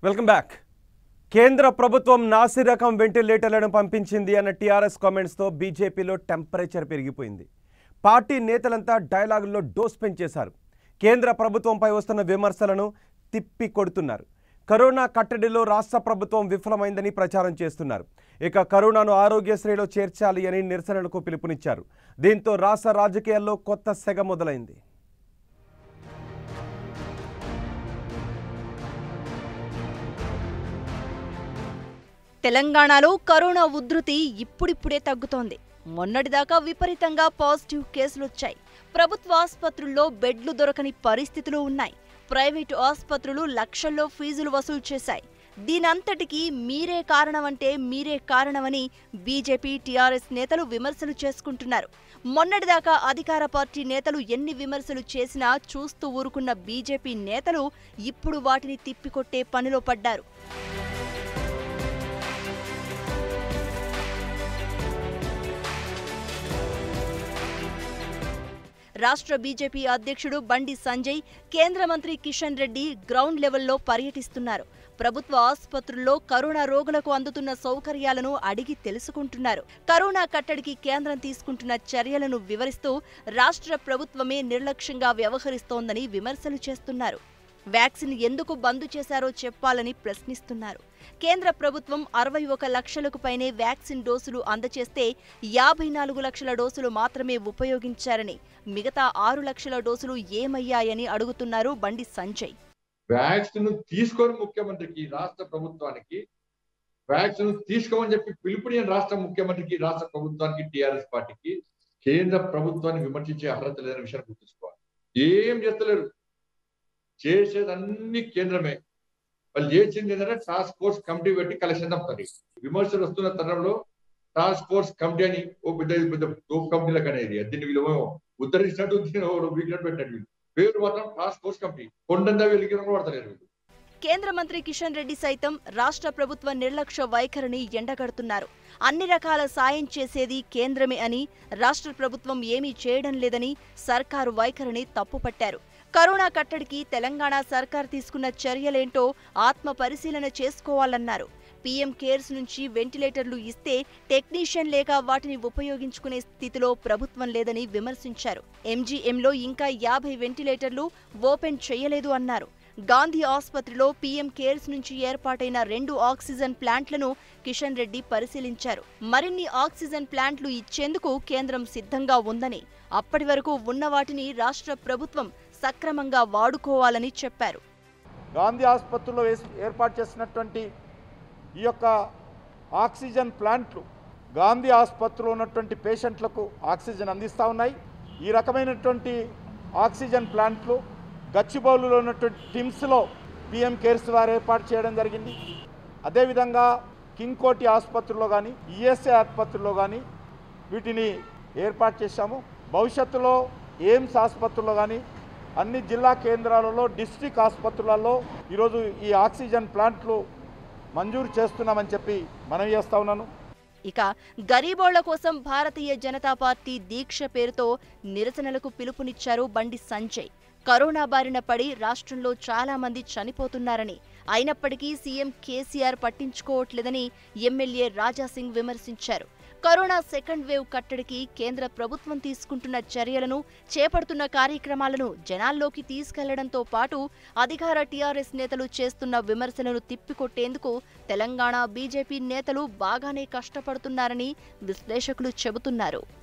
welcome back కేంద్ర ప్రభుత్వం నాసి రకం వెంటిలేటర్లను పంపించింది అన్న టీఆర్ఎస్ కామెంట్స్తో బీజేపీలో టెంపరేచర్ పెరిగిపోయింది పార్టీ నేతలంతా డైలాగుల్లో డోస్ పెంచేశారు కేంద్ర ప్రభుత్వంపై వస్తున్న విమర్శలను తిప్పి కొడుతున్నారు కరోనా కట్టడిలో రాష్ట్ర ప్రభుత్వం విఫలమైందని ప్రచారం చేస్తున్నారు ఇక కరోనాను ఆరోగ్యశ్రీలో చేర్చాలి అని నిరసనలకు పిలుపునిచ్చారు దీంతో రాష్ట్ర రాజకీయాల్లో కొత్త సెగ మొదలైంది తెలంగాణలో కరోనా ఉధృతి ఇప్పుడిప్పుడే తగ్గుతోంది మొన్నటిదాకా విపరీతంగా పాజిటివ్ కేసులొచ్చాయి ప్రభుత్వ ఆసుపత్రుల్లో బెడ్లు దొరకని పరిస్థితులు ఉన్నాయి ప్రైవేటు ఆసుపత్రులు లక్షల్లో ఫీజులు వసూలు చేశాయి దీనంతటికీ మీరే కారణమంటే మీరే కారణమని బీజేపీ టీఆర్ఎస్ నేతలు విమర్శలు చేసుకుంటున్నారు మొన్నటిదాకా అధికార పార్టీ నేతలు ఎన్ని విమర్శలు చేసినా చూస్తూ ఊరుకున్న బీజేపీ నేతలు ఇప్పుడు వాటిని తిప్పికొట్టే పనిలో పడ్డారు రాష్ట్ర బీజేపీ అధ్యక్షుడు బండి సంజయ్ కేంద్ర మంత్రి కిషన్ రెడ్డి గ్రౌండ్ లెవెల్లో పర్యటిస్తున్నారు ప్రభుత్వ ఆసుపత్రుల్లో కరోనా రోగులకు అందుతున్న సౌకర్యాలను అడిగి తెలుసుకుంటున్నారు కరోనా కట్టడికి కేంద్రం తీసుకుంటున్న చర్యలను వివరిస్తూ రాష్ట్ర ప్రభుత్వమే నిర్లక్ష్యంగా వ్యవహరిస్తోందని విమర్శలు చేస్తున్నారు వ్యాక్సిన్ ఎందుకు బంద్ చేశారో చెప్పాలని ప్రశ్నిస్తున్నారు కేంద్ర ప్రభుత్వం అరవై ఒక లక్షలకు పైనే వ్యాక్సిన్ డోసులు అందచేస్తే యాభై నాలుగు లక్షల డోసులు మాత్రమే ఉపయోగించారని మిగతా ఆరు లక్షల డోసులు ఏమయ్యాయని అడుగుతున్నారు బండి సంజయ్ వ్యాక్సిన్ తీసుకొని ముఖ్యమంత్రికి రాష్ట్ర ప్రభుత్వానికి వ్యాక్సిన్ తీసుకోమని చెప్పి పిలుపుని రాష్ట్ర ముఖ్యమంత్రికి రాష్ట్ర ప్రభుత్వానికి టిఆర్ఎస్ పార్టీకి కేంద్ర ప్రభుత్వాన్ని విమర్శించే అర్హత లేదని విషయాన్ని గుర్తుంచుకోవాలి ఏం చేస్తలేరు చేసేది అన్ని కేంద్రమే వాళ్ళు చేసింది ఏంటంటే టాస్క్ ఫోర్స్ కమిటీ పెట్టి కలెక్షన్ తప్పుతారు విమర్శలు వస్తున్న తరంలో టాస్క్ ఫోర్స్ కమిటీ అని ఓ పెద్ద పెద్ద గ్రూప్ కంపెనీలకు అనేది దీన్ని వీళ్ళు ఉద్ధరించినట్టు దీన్ని వీకినట్టు పెట్టాడు వీళ్ళు పేరు మాత్రం టాస్క్ ఫోర్స్ కమిటీ కొండందా వెలిగిన కూడా పడతలేరు వీళ్ళు కేంద్ర మంత్రి కిషన్ రెడ్డి సైతం రాష్ట్ర ప్రభుత్వ నిర్లక్ష్య వైఖరిని ఎండగడుతున్నారు అన్ని రకాల సాయం చేసేది కేంద్రమే అని రాష్ట్ర ప్రభుత్వం ఏమీ చేయడం లేదని సర్కారు వైఖరిని తప్పుపట్టారు కరోనా కట్టడికి తెలంగాణ సర్కార్ తీసుకున్న చర్యలేంటో ఆత్మ పరిశీలన చేసుకోవాలన్నారు పీఎం కేర్స్ నుంచి వెంటిలేటర్లు ఇస్తే టెక్నీషియన్ లేక వాటిని ఉపయోగించుకునే స్థితిలో ప్రభుత్వం లేదని విమర్శించారు ఎంజీఎంలో ఇంకా యాభై వెంటిలేటర్లు ఓపెన్ చేయలేదు అన్నారు గాంధీ ఆసుపత్రిలో పీఎం కేర్స్ నుంచి ఏర్పాటైన రెండు ఆక్సిజన్ ప్లాంట్లను కిషన్ రెడ్డి పరిశీలించారు మరిన్ని ఆక్సిజన్ ప్లాంట్లు ఇచ్చేందుకు కేంద్రం సిద్ధంగా ఉందని అప్పటి వరకు ఉన్న వాటిని రాష్ట్ర ప్రభుత్వం సక్రమంగా వాడుకోవాలని చెప్పారు గాంధీ ఆసుపత్రిలో వేసి ఏర్పాటు చేసినటువంటి ఈ యొక్క ఆక్సిజన్ ప్లాంట్లు గాంధీ ఆసుపత్రిలో ఉన్నటువంటి పేషెంట్లకు ఆక్సిజన్ అందిస్తూ ఉన్నాయి ఈ రకమైనటువంటి ఆక్సిజన్ ప్లాంట్లు గచ్చిబౌలులో ఉన్నటువంటి టిమ్స్లో పిఎం కేర్స్ వారు ఏర్పాటు చేయడం జరిగింది అదేవిధంగా కింగ్ కోటి ఆసుపత్రిలో కానీ ఈఎస్ఐ ఆసుపత్రిలో కానీ వీటిని ఏర్పాటు చేశాము భవిష్యత్తులో ఎయిమ్స్ ఆసుపత్రుల్లో కానీ అన్ని జిల్లా కేంద్రాలలో డిస్ట్రిక్ట్ ఆసుపత్రులలో ఈరోజు ఈ ఆక్సిజన్ ప్లాంట్లు మంజూరు చేస్తున్నామని చెప్పి మనవి చేస్తా ఉన్నాను ఇక గరీబోళ్ల కోసం భారతీయ జనతా పార్టీ దీక్ష పేరుతో నిరసనలకు పిలుపునిచ్చారు బండి సంజయ్ కరోనా బారిన పడి రాష్ట్రంలో చాలా మంది చనిపోతున్నారని అయినప్పటికీ సీఎం కేసీఆర్ పట్టించుకోవట్లేదని ఎమ్మెల్యే రాజాసింగ్ విమర్శించారు కరోనా సెకండ్ వేవ్ కట్టడికి కేంద్ర ప్రభుత్వం తీసుకుంటున్న చర్యలను చేపడుతున్న కార్యక్రమాలను జనాల్లోకి తీసుకెళ్లడంతో పాటు అధికార టీఆర్ఎస్ నేతలు చేస్తున్న విమర్శలను తిప్పికొట్టేందుకు తెలంగాణ బీజేపీ నేతలు బాగానే కష్టపడుతున్నారని విశ్లేషకులు చెబుతున్నారు